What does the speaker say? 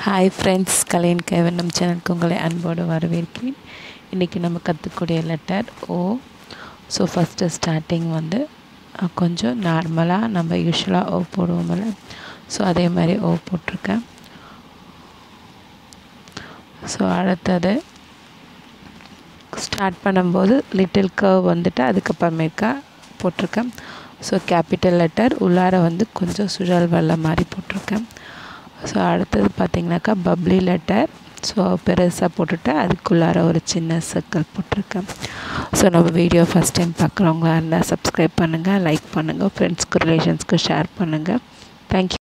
hi friends கலையின் haven நம் சேனலுக்கு உங்களை அன்போடு வரவேற்கிறேன் இன்றைக்கி நம்ம கற்றுக்கூடிய letter O so first starting வந்து அஹ், கொஞ்சம் நார்மலாக நம்ம யூஸ்வலாக ஓ போடுவோம்ல ஸோ அதே மாதிரி ஓ போட்டிருக்கேன் ஸோ அடுத்தது ஸ்டார்ட் பண்ணும்போது லிட்டில் கர்வ் வந்துட்டு அதுக்கப்புறமேக்கா போட்டிருக்கேன் ஸோ கேபிட்டல் லெட்டர் உள்ளார வந்து கொஞ்சம் சுழல் வெள்ள மாதிரி போட்டிருக்கேன் ஸோ அடுத்தது பார்த்திங்கனாக்கா பப்ளி லெட்டர் ஸோ பெருசாக போட்டுட்டு அதுக்குள்ளார ஒரு சின்ன சர்க்கிள் போட்டிருக்கேன் ஸோ நம்ம வீடியோ ஃபஸ்ட் டைம் பார்க்குறவங்களா இருந்தால் சப்ஸ்கிரைப் பண்ணுங்கள் லைக் பண்ணுங்கள் ஃப்ரெண்ட்ஸ்க்கு ரிலேஷன்ஸ்க்கு ஷேர் பண்ணுங்கள் தேங்க்யூ